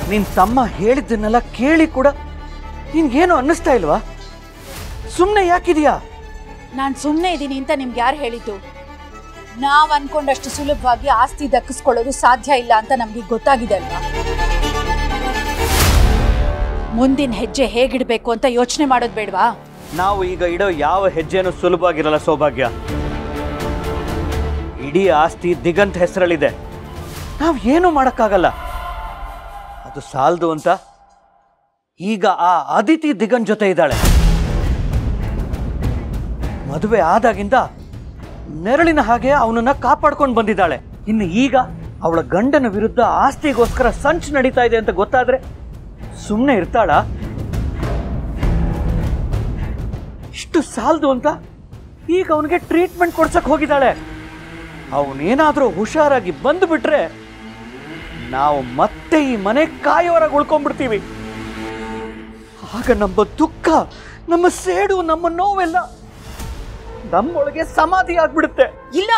ನಿನ್ ತಮ್ಮ ಹೇಳಿದ್ದನ್ನೆಲ್ಲ ಕೇಳಿ ಕೂಡ ನಿನ್ಗೇನು ಅನ್ನಿಸ್ತಾ ಇಲ್ವಾ ಸುಮ್ಮನೆ ಯಾಕಿದೆಯಾ ನಾನು ಸುಮ್ಮನೆ ಇದ್ದೀನಿ ಅಂತ ನಿಮ್ಗೆ ಯಾರು ಹೇಳಿದ್ದು ನಾವ್ ಅನ್ಕೊಂಡಷ್ಟು ಸುಲಭವಾಗಿ ಆಸ್ತಿ ದಕ್ಕಿಸ್ಕೊಳ್ಳೋದು ಸಾಧ್ಯ ಇಲ್ಲ ಅಂತ ನಮ್ಗೆ ಗೊತ್ತಾಗಿದೆ ಅಲ್ವಾ ಮುಂದಿನ ಹೆಜ್ಜೆ ಹೇಗಿಡ್ಬೇಕು ಅಂತ ಯೋಚನೆ ಮಾಡೋದು ಬೇಡವಾ ನಾವು ಈಗ ಇಡೋ ಯಾವ ಹೆಜ್ಜೆನೂ ಸುಲಭವಾಗಿರಲ್ಲ ಸೌಭಾಗ್ಯ ಇಡೀ ಆಸ್ತಿ ದಿಗಂತ್ ಹೆಸರಲ್ಲಿದೆ ನಾವು ಏನೂ ಮಾಡೋಕ್ಕಾಗಲ್ಲ ಅದು ಸಾಲದು ಅಂತ ಈಗ ಆ ಅದಿತಿ ದಿಗಂತ್ ಜೊತೆ ಇದ್ದಾಳೆ ಮದುವೆ ಆದಾಗಿಂದ ನೆರಳಿನ ಹಾಗೆ ಅವನನ್ನ ಕಾಪಾಡ್ಕೊಂಡು ಬಂದಿದ್ದಾಳೆ ಇನ್ನು ಈಗ ಅವಳ ಗಂಡನ ವಿರುದ್ಧ ಆಸ್ತಿಗೋಸ್ಕರ ಸಂಚು ನಡೀತಾ ಇದೆ ಅಂತ ಗೊತ್ತಾದ್ರೆ ಸುಮ್ಮನೆ ಇರ್ತಾಳ ಇಷ್ಟು ಸಾಲದು ಅಂತ ಈಗ ಅವನಿಗೆ ಟ್ರೀಟ್ಮೆಂಟ್ ಕೊಡ್ಸಕ್ ಹೋಗಿದ್ದಾಳೆ ಅವನೇನಾದ್ರೂ ಹುಷಾರಾಗಿ ಬಂದು ಬಿಟ್ರೆ ನಾವು ಮತ್ತೆ ಈ ಮನೆ ಕಾಯೋರಾಗಿ ಉಳ್ಕೊಂಡ್ಬಿಡ್ತೀವಿ ಆಗ ನಮ್ಮ ದುಃಖ ನಮ್ಮ ಸೇಡು ನಮ್ಮ ನೋವೆಲ್ಲ ನಮ್ಮೊಳಗೆ ಸಮಾಧಿ ಆಗ್ಬಿಡುತ್ತೆ ಇಲ್ಲ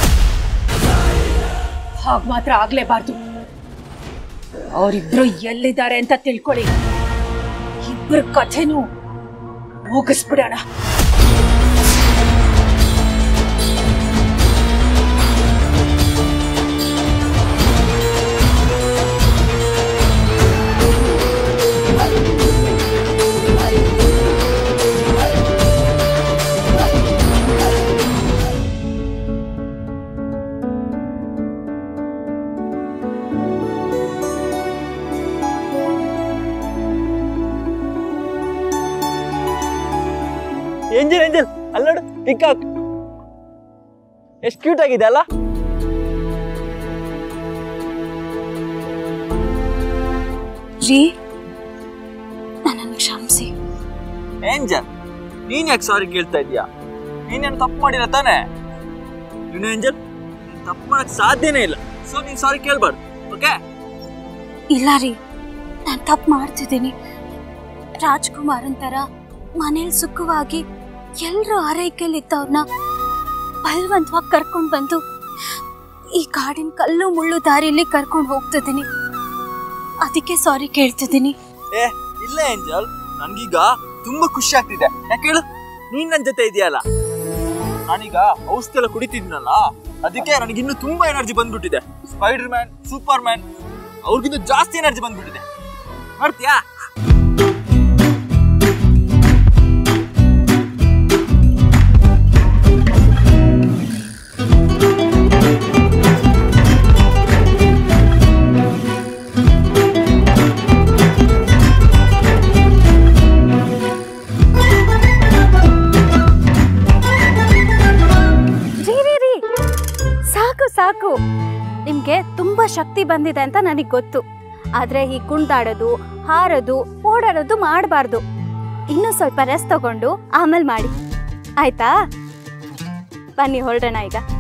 ಹಾಗ್ ಮಾತ್ರ ಆಗ್ಲೇಬಾರ್ದು ಅವರಿಬ್ರು ಎಲ್ಲಿದ್ದಾರೆ ಅಂತ ತಿಳ್ಕೊಳ್ಳಿ ಇಬ್ಬರ ಕಥೆನೂ ಮುಗಿಸ್ಬಿಡೋಣ ಏಂಜಲ್ ಏಂಜಲ್ ಅಲ್ಲಿ ನೋಡು ಪಿಕಾಕ್ ಎಷ್ಟು ಕ್ಯೂಟ್ ಆಗಿದೆ ಅಲ್ಲ ರೀ ನನ್ನನ್ನು ಕ್ಷಮಿಸಿ ಏಂಜಲ್ ನೀನ್ ಯಾಕೆ ಸಾರಿ ಕೇಳ್ತಾ ಇದೀಯಾ ನೀನೇನು ತಪ್ಪು ಮಾಡಿಲ್ಲ ತಾನೇ ನೀನು ಏಂಜಲ್ ನೀನ್ ತಪ್ಪು ಮಾಡಕ್ ಸಾಧ್ಯನೇ ಇಲ್ಲ ಸೊ ನೀನ್ ಸಾರಿ ಕೇಳ್ಬಾರ್ದು ಓಕೆ ಇಲ್ಲ ರೀ ನಾನು ತಪ್ಪು ಮಾಡ್ತಿದ್ದೀನಿ ರಾಜ್ಕುಮಾರನ್ ಥರ ಮನೇಲಿ ಸುಖವಾಗಿ ಎಲ್ಲರೂ ಆರೈಕೆಯಲ್ಲಿದ್ದವ್ರನ್ನ ಬಲವಂತವಾಗಿ ಕರ್ಕೊಂಡು ಬಂದು ಈ ಕಾಡಿನ ಕಲ್ಲು ಮುಳ್ಳು ದಾರಿಯಲ್ಲಿ ಕರ್ಕೊಂಡು ಹೋಗ್ತಿದ್ದೀನಿ ಅದಕ್ಕೆ ಸಾರಿ ಕೇಳ್ತಿದ್ದೀನಿ ಏ ಇಲ್ಲ ಏಂಜಲ್ ನನ್ಗೀಗ ತುಂಬಾ ಖುಷಿ ಆಗ್ತಿದೆ ಯಾಕೆ ಹೇಳು ನೀನ್ ನನ್ ಜೊತೆ ಇದೆಯಲ್ಲ ನಾನೀಗ ಔಷಧಿ ಎಲ್ಲ ಕುಡಿತಿದ್ನಲ್ಲ ಅದಕ್ಕೆ ನನಗಿನ್ನು ತುಂಬಾ ಎನರ್ಜಿ ಬಂದ್ಬಿಟ್ಟಿದೆ ಸ್ಪೈಡರ್ ಮ್ಯಾನ್ ಸೂಪರ್ ಮ್ಯಾನ್ ಅವ್ರಿಗಿಂತ ಜಾಸ್ತಿ ಎನರ್ಜಿ ಬಂದ್ಬಿಟ್ಟಿದೆ ನೋಡ್ತೀಯಾ ರೀ ರೀ ರೀ ಸಾಕು ಸಾಕು ನಿಮ್ಗೆ ತುಂಬಾ ಶಕ್ತಿ ಬಂದಿದೆ ಅಂತ ನನಗೆ ಗೊತ್ತು ಆದ್ರೆ ಈ ಕುಣ್ದಾಡೋದು ಹಾರೋದು ಓಡಾಡೋದು ಮಾಡಬಾರ್ದು ಇನ್ನೂ ಸ್ವಲ್ಪ ರೆಸ್ಟ್ ತಗೊಂಡು ಆಮೇಲೆ ಮಾಡಿ ಆಯ್ತಾ ಬನ್ನಿ ಹೊರಡೋಣ ಈಗ